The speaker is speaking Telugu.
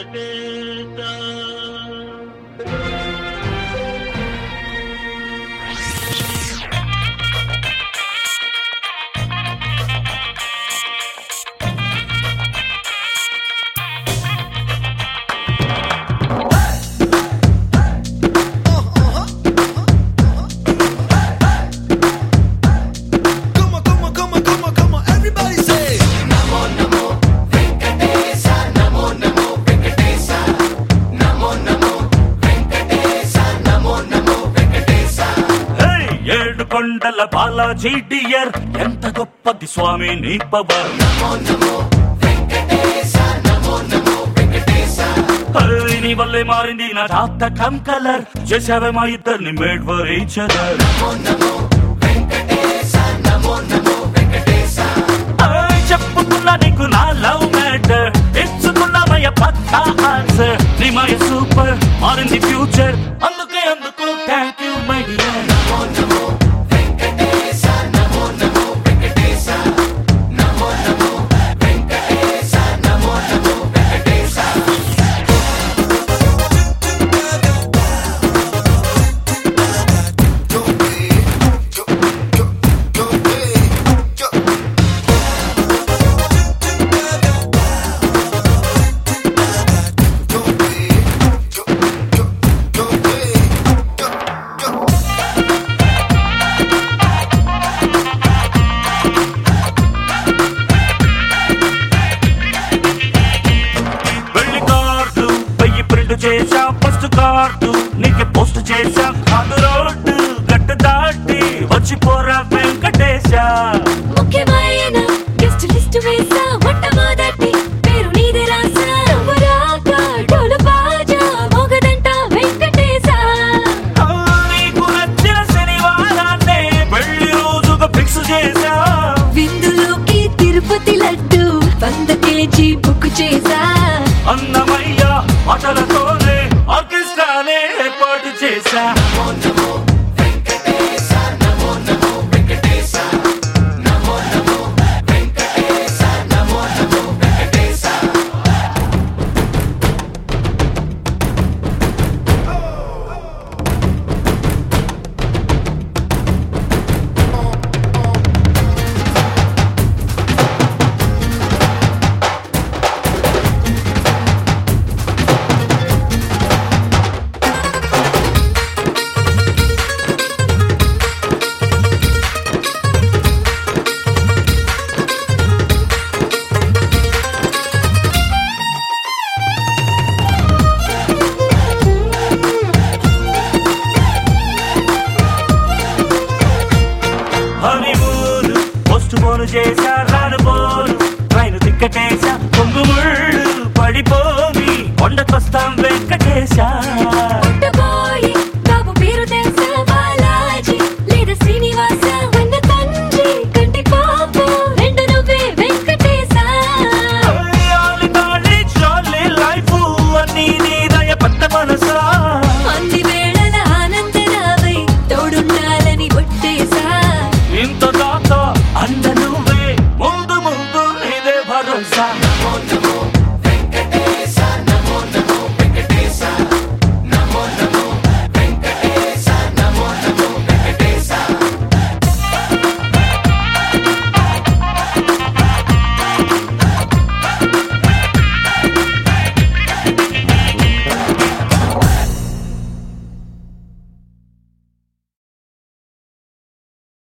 Come on, come on, come on, come on, come on, everybody say. ఏయ్, ఏడు కొండల బాలాజీ డియర్ ఎంత గొప్పది స్వామి నీ పవర్ అరే, నీ వల్లే మారింది నా జాతకం కలర్ చేసావే మా ఇద్దరిని మేడ్ ఫర్ ఈచ్ అదర్ చెప్పుకున్నా నీకు నా లవ్ మ్యాటర్ ఇచ్చుకున్నామయ్య పక్కా ఆన్సర్ నీ మయ సూపర్ మారింది ఫ్యూచర్ అందుకే అందుకు థ్యాంక్ యూ మై డియర్ వెళ్ళి కార్డు వెయ్యి ప్రింట్ చేశా ఫస్ట్ కార్డు నీకు పోస్ట్ చేశా అది రోడ్డు గట్టు దాటి వచ్చి పోరా వెంకటేశ ముఖ్యమైన గెస్ట్ లిస్ట్ వేసా మొట్టమొదటి పేరు నీదే రాసా నువ్వు రాక డోలు బాజా మోగదంట వెంకటేశా ఆ, నీకు నచ్చిన శనివారాన్నే పెళ్లి రోజుగా ఫిక్స్ చేశా విందులోకి తిరుపతి లడ్డు వంద కేజీ బుక్ చేసా అన్నమయ్య అటలతోనే ఆర్కెస్ట్రానే ఏర్పాటు చేశా హనీమూన్ పోస్ట్ పోను చేశా రాను పోను ట్రైన్ తిక్కటేశా కొంగు ముళ్ళు పడిపోని కొండకొస్తాం వెంకటేశా పుట్టబోయి బాబు పేరు తెలుసా బాలాజీ లేదా శ్రీనివాస వన్న తండ్రి కంటి పాపు రెండు నువ్వే వెంకటేశా అయ్యాలి తాళి జాలి లైఫ్ అన్నీ నీ దయ పెద్ద మనసా అన్ని వేళల ఆనందరావై తోడుండాలని ఒట్టేసా ఇంత దాకా అంద నువ్వే ముందు ముందు నీదే భరోసా